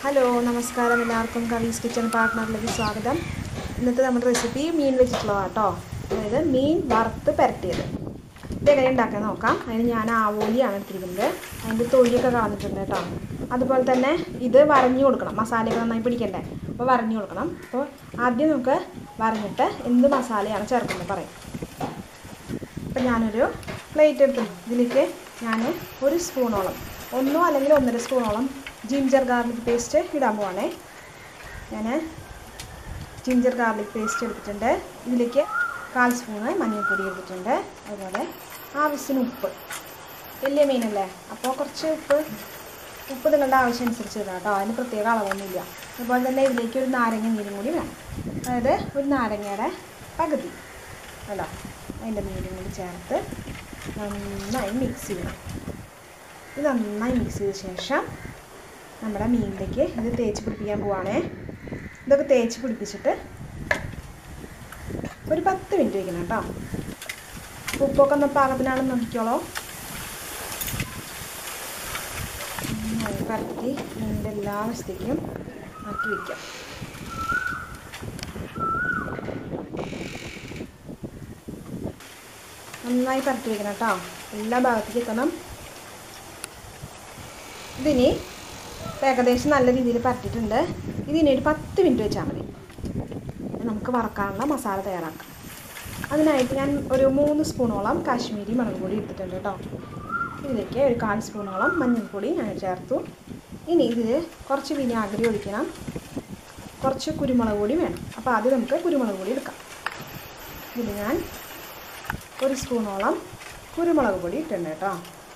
Hello നമസ്കാരം എല്ലാവർക്കും കവീസ് kitchen പാർട്ട്ണറിലേക്ക് സ്വാഗതം ഇന്നത്തെ നമ്മുടെ റെസിപ്പി മീൻ വെച്ചിട്ടുള്ളതാണ് കേട്ടോ അതായത് മീൻ വറുത്ത് പുരട്ടിയത് ഇതെങ്ങനെ ഉണ്ടാക്കാൻ നോക്കാം അതിന് ഞാൻ ആവോലിയാണ് എടുത്തിരിക്കുന്നത് അതിൻ്റെ തൊഴിയൊക്കെ കളഞ്ഞിട്ടുണ്ട് കേട്ടോ അതുപോലെ തന്നെ ഇത് വരഞ്ഞു കൊടുക്കണം മസാലയൊക്കെ നന്നായി പിടിക്കണ്ടേ അപ്പോൾ വരഞ്ഞു കൊടുക്കണം അപ്പോൾ ആദ്യം നമുക്ക് വരഞ്ഞിട്ട് എന്ത് മസാലയാണ് ചേർക്കുന്നത് പറയാം അപ്പം ഞാനൊരു പ്ലേറ്റ് എടുത്തു ഇതിലേക്ക് ഞാൻ ഒരു സ്പൂണോളം ഒന്നോ അല്ലെങ്കിൽ ഒന്നര സ്പൂണോളം ജിഞ്ചർ ഗാർലിക് പേസ്റ്റ് ഇടാൻ പോവാണേ ഞാൻ ജിഞ്ചർ ഗാർലിക് പേസ്റ്റ് എടുത്തിട്ടുണ്ട് ഇതിലേക്ക് കാൽ സ്പൂണ് മഞ്ഞൾപ്പൊടി എടുത്തിട്ടുണ്ട് അതുപോലെ ആവശ്യത്തിന് ഉപ്പ് വലിയ മീനല്ലേ അപ്പോൾ കുറച്ച് ഉപ്പ് ഉപ്പ് നിങ്ങളുടെ ആവശ്യം അനുസരിച്ച് ഇടാം കേട്ടോ അതിന് പ്രത്യേക അളവൊന്നുമില്ല അതുപോലെ തന്നെ ഇതിലേക്ക് ഒരു നാരങ്ങ നീരും കൂടി വേണം അതായത് ഒരു നാരങ്ങയുടെ പകുതി കേട്ടോ അതിൻ്റെ നീരും കൂടി ചേർത്ത് നന്നായി മിക്സ് ചെയ്യണം ഇത് നന്നായി മിക്സ് ചെയ്ത ശേഷം നമ്മുടെ മീനിലേക്ക് ഇത് തേച്ച് പിടിപ്പിക്കാൻ പോവാണേ ഇതൊക്കെ തേച്ച് പിടിപ്പിച്ചിട്ട് ഒരു പത്ത് മിനിറ്റ് വയ്ക്കണം കേട്ടോ ഉപ്പൊക്കെ ഒന്ന് പാകത്തിനാണെന്ന് നോക്കിക്കോളോ നന്നായി പരത്തി മീനിൻ്റെ എല്ലാ വശത്തേക്കും ആക്കി വയ്ക്കാം നന്നായി പരത്തി വയ്ക്കണം കേട്ടോ എല്ലാ ഭാഗത്തേക്ക് എത്തണം ഇതിനി ഏകദേശം നല്ല രീതിയിൽ പരത്തിയിട്ടുണ്ട് ഇതിനി ഒരു പത്ത് മിനിറ്റ് വെച്ചാൽ മതി നമുക്ക് വറക്കാനുള്ള മസാല തയ്യാറാക്കാം അതിനായിട്ട് ഞാൻ ഒരു മൂന്ന് സ്പൂണോളം കാശ്മീരി മുളക് പൊടി എടുത്തിട്ടുണ്ട് കേട്ടോ ഇതിലേക്ക് ഒരു കാൽ സ്പൂണോളം മഞ്ഞൾപ്പൊടി ഞാൻ ചേർത്തു ഇനി ഇതിൽ കുറച്ച് വിനാഗിരി ഒഴിക്കണം കുറച്ച് കുരുമുളക് പൊടി വേണം അപ്പോൾ ആദ്യം നമുക്ക് കുരുമുളക് പൊടി എടുക്കാം ഇതിൽ ഞാൻ ഒരു സ്പൂണോളം കുരുമുളക് പൊടി ഇട്ടുണ്ട് കേട്ടോ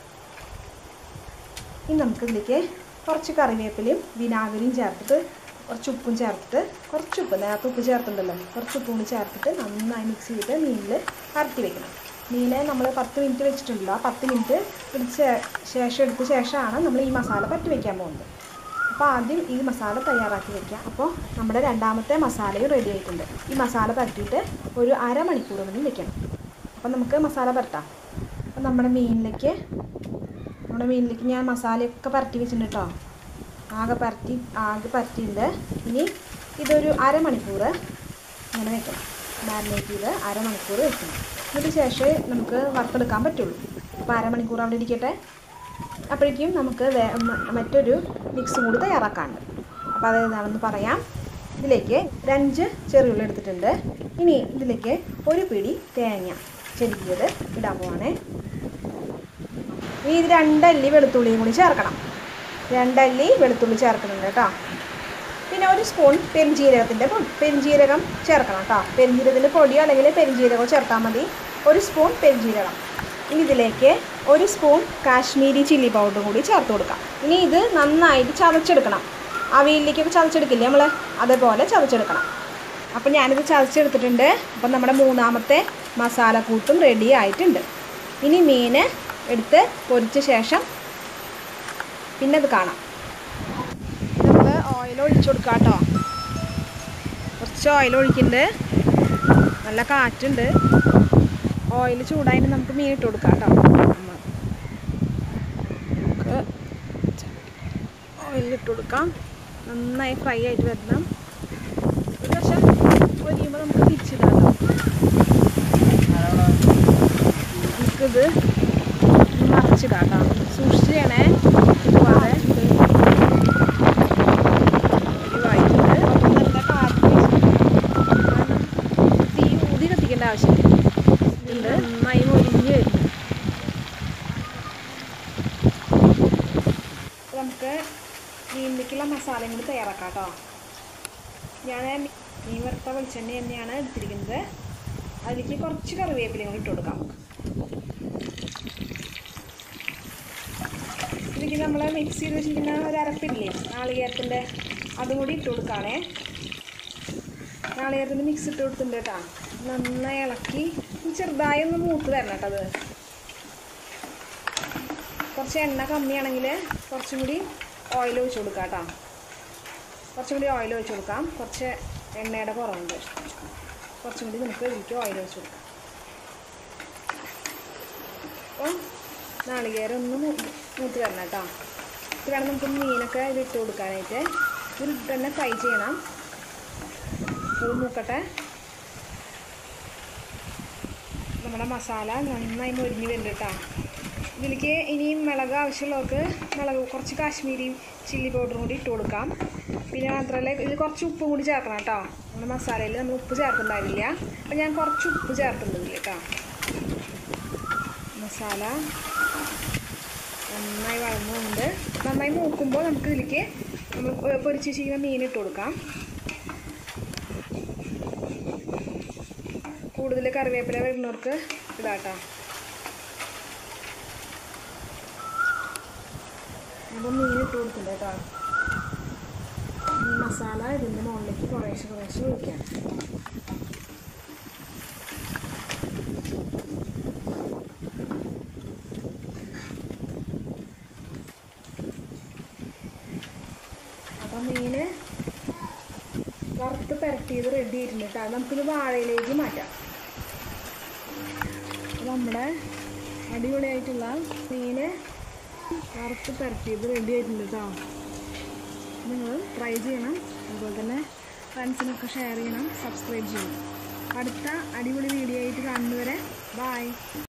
ഇനി നമുക്കിതിലേക്ക് കുറച്ച് കറിവേപ്പിലയും വിനാഗിരിയും ചേർത്തിട്ട് കുറച്ച് ഉപ്പും ചേർത്തിട്ട് കുറച്ച് ഉപ്പ് നേരത്തെ ഉപ്പ് ചേർത്തിട്ടുണ്ടല്ലോ കുറച്ച് ഉപ്പും കൂടി ചേർത്തിട്ട് നന്നായി മിക്സ് ചെയ്തിട്ട് മീനിൽ പരത്തി വെക്കണം മീനെ നമ്മൾ പത്ത് മിനിറ്റ് വെച്ചിട്ടുണ്ടല്ലോ ആ പത്ത് മിനിറ്റ് പിടിച്ച ശേഷം എടുത്ത ശേഷമാണ് നമ്മൾ ഈ മസാല പറ്റി വെക്കാൻ പോകുന്നത് അപ്പോൾ ആദ്യം ഈ മസാല തയ്യാറാക്കി വെക്കാം അപ്പോൾ നമ്മുടെ രണ്ടാമത്തെ മസാലയും റെഡി ആയിട്ടുണ്ട് ഈ മസാല പരട്ടിയിട്ട് ഒരു അരമണിക്കൂർ കൂടി വെക്കണം അപ്പോൾ നമുക്ക് മസാല പരട്ടാം അപ്പോൾ നമ്മുടെ മീനിലേക്ക് നമ്മുടെ മീനിലേക്ക് ഞാൻ മസാലയൊക്കെ പരട്ടി വെച്ചിട്ടുണ്ട് കേട്ടോ ആകെ പരത്തി ആകെ പരത്തിയിട്ടുണ്ട് ഇനി ഇതൊരു അരമണിക്കൂർ ഇങ്ങനെ വെക്കണം മാരിനേറ്റ് ചെയ്ത് അരമണിക്കൂർ വെക്കണം എന്നിട്ട് ശേഷമേ നമുക്ക് വറുത്തെടുക്കാൻ പറ്റുള്ളൂ അപ്പോൾ അരമണിക്കൂർ അവിടെ ഇരിക്കട്ടെ അപ്പോഴേക്കും നമുക്ക് വേ- മ- മറ്റൊരു മിക്സും കൂടി തയ്യാറാക്കാനുണ്ട് അപ്പോൾ അത് ഏതാണെന്ന് പറയാം ഇതിലേക്ക് ഒരു അഞ്ച് ചെറിയുള്ളി എടുത്തിട്ടുണ്ട് ഇനി ഇതിലേക്ക് ഒരു പിടി തേങ്ങ ചെരുക്കിയത് ഇടാൻ പോവാണേ ഇനി ഇത് രണ്ടല്ലി വെളുത്തുള്ളിയും കൂടി ചേർക്കണം രണ്ടല്ലി വെളുത്തുള്ളി ചേർക്കുന്നുണ്ട് കേട്ടോ പിന്നെ ഒരു സ്പൂൺ പെരിഞ്ജീരകത്തിൻ്റെ പൊ- പെരിഞ്ജീരകം ചേർക്കണം കേട്ടോ പെരിഞ്ജീരകത്തിൻ്റെ പൊടിയോ അല്ലെങ്കിൽ പെരിഞ്ജീരകമോ ചേർത്താൽ മതി ഒരു സ്പൂൺ പെരിഞ്ജീരകം ഇനി ഇതിലേക്ക് ഒരു സ്പൂൺ കാശ്മീരി ചില്ലി പൗഡറും കൂടി ചേർത്ത് കൊടുക്കാം ഇനി ഇത് നന്നായിട്ട് ചതച്ചെടുക്കണം അവിയലിലേക്കൊക്കെ ചതച്ചെടുക്കില്ലേ നമ്മൾ അതേപോലെ ചതച്ചെടുക്കണം അപ്പോൾ ഞാനിത് ചതച്ചെടുത്തിട്ടുണ്ട് അപ്പം നമ്മുടെ മൂന്നാമത്തെ മസാലക്കൂട്ടും റെഡി ആയിട്ടുണ്ട് ഇനി മീൻ എടുത്ത് പൊരിച്ച ശേഷം പിന്നെ അത് കാണാം നമ്മൾ ഓയിൽ ഒഴിച്ചു കൊടുക്കാം കേട്ടോ കുറച്ച് ഓയിൽ ഒഴിക്കുന്നുണ്ട് നല്ല കാറ്റുണ്ട് ഓയിൽ ചൂടായിട്ട് നമുക്ക് മീൻ ഇട്ട് കൊടുക്കാം കേട്ടോ നമുക്ക് ഓയിൽ ഇട്ട് കൊടുക്കാം നന്നായി ഫ്രൈ ആയിട്ട് വരണം ഒരു വശം പൊരിയുമ്പോൾ നമുക്ക് തിരിച്ചിടാം കേട്ടോ നമുക്കിത് മറിച്ചിടാം കേട്ടോ സൂക്ഷിച്ച് ചെയ്യണേ പോവാതെ എരിവായിട്ടുണ്ട് നല്ല കാറ്റ് വീശുന്നുണ്ട്. തീ ഊതി കത്തിക്കേണ്ട ആവശ്യമില്ല ഉണ്ട് നന്നായി മൊരിഞ്ഞ് വരുന്നു അപ്പോൾ നമുക്ക് മീനിലേക്കുള്ള മസാലയും കൂടി തയ്യാറാക്കാം കേട്ടോ ഞാൻ മീൻ വറുത്ത വെളിച്ചെണ്ണ തന്നെയാണ് എടുത്തിരിക്കുന്നത് അതിലേക്ക് കുറച്ച് കറിവേപ്പിലയും കൂടി ഇട്ട് കൊടുക്കാം നമുക്ക് ഇതിലേക്ക് നമ്മൾ മിക്സ് ചെയ്ത് വെച്ചിരിക്കുന്ന ഒരു അരപ്പില്ലേ നാളികേരത്തിൻ്റെ അതും കൂടി ഇട്ട് കൊടുക്കുകയാണേ നാളികേരത്തിൻ്റെ മിക്സ് ഇട്ട് കൊടുത്തിട്ടുണ്ട് കേട്ടോ നന്നായി ഇളക്കി ചെറുതായി ഒന്ന് മൂത്ത് വരണം കേട്ടോ അത് കുറച്ച് എണ്ണ കമ്മിയാണെങ്കിൽ കുറച്ചും കൂടി ഓയിൽ ഒഴിച്ച് കൊടുക്കാം കേട്ടോ കുറച്ചും കൂടി ഓയിൽ ഒഴിച്ച് കൊടുക്കാം കുറച്ച് എണ്ണയുടെ കുറവുണ്ട് കുറച്ചും കൂടി നമുക്ക് ഇതിലേക്ക് ഓയിൽ ഒഴിച്ച് കൊടുക്കാം അപ്പോൾ നാളികേരം ഒന്ന് മൂ- മൂത്ത് വരണം കേട്ടോ ഇത് വേണം നമുക്ക് മീനൊക്കെ ഇതിട്ട് കൊടുക്കാനായിട്ട് ഇതിൽ തന്നെ ഫ്രൈ ചെയ്യണം ഇത് മൂക്കട്ടെ നമ്മുടെ മസാല നന്നായി മൊരിഞ്ഞ് വരുന്നുണ്ട് കേട്ടോ ഇതിലേക്ക് ഇനിയും മിളക് ആവശ്യമുള്ളവർക്ക് മിളക് കുറച്ച് കാശ്മീരി ചില്ലി പൗഡറും കൂടി ഇട്ട് കൊടുക്കാം പിന്നെ മാത്രമല്ല ഇതിൽ കുറച്ച് ഉപ്പും കൂടി ചേർക്കണം കേട്ടോ നമ്മുടെ മസാലയിൽ നമ്മൾ ഉപ്പ് ചേർക്കുന്നുണ്ടാവില്ല അപ്പം ഞാൻ കുറച്ച് ഉപ്പ് ചേർക്കുന്നുണ്ട് ഇതിൽ കേട്ടോ മസാല നന്നായി വളർന്നുകൊണ്ട് നന്നായി മൂക്കുമ്പോൾ നമുക്ക് ഇതിലേക്ക് നമ്മൾ പൊരിച്ച് ചെയ്യുന്ന മീൻ ഇട്ട് കൊടുക്കാം കൂടുതൽ കറിവേപ്പില വരുന്നവർക്ക് ഇതാട്ടോ അപ്പം മീൻ ഇട്ട് കൊടുക്കുന്നുണ്ട് കേട്ടോ ഈ മസാല ഇതിൻ്റെ മുകളിലേക്ക് കുറേശ്ശെ കുറേശ്ശെ ഒഴിക്കാം അപ്പം മീന് വറുത്ത് പുരട്ടിയത് റെഡി ആയിട്ടുണ്ട് കേട്ടോ അത് നമുക്കിത് വാഴയിലേക്ക് മാറ്റാം നമ്മുടെ അടിപൊളിയായിട്ടുള്ള മീന് വറുത്ത് പുരട്ടിയത് റെഡി ആയിട്ടുണ്ട് കേട്ടോ നിങ്ങൾ ട്രൈ ചെയ്യണം അതുപോലെ തന്നെ ഫ്രണ്ട്സിനൊക്കെ ഷെയർ ചെയ്യണം സബ്സ്ക്രൈബ് ചെയ്യണം അടുത്ത അടിപൊളി വീഡിയോ ആയിട്ട് കാണുന്നവരെ ബായ്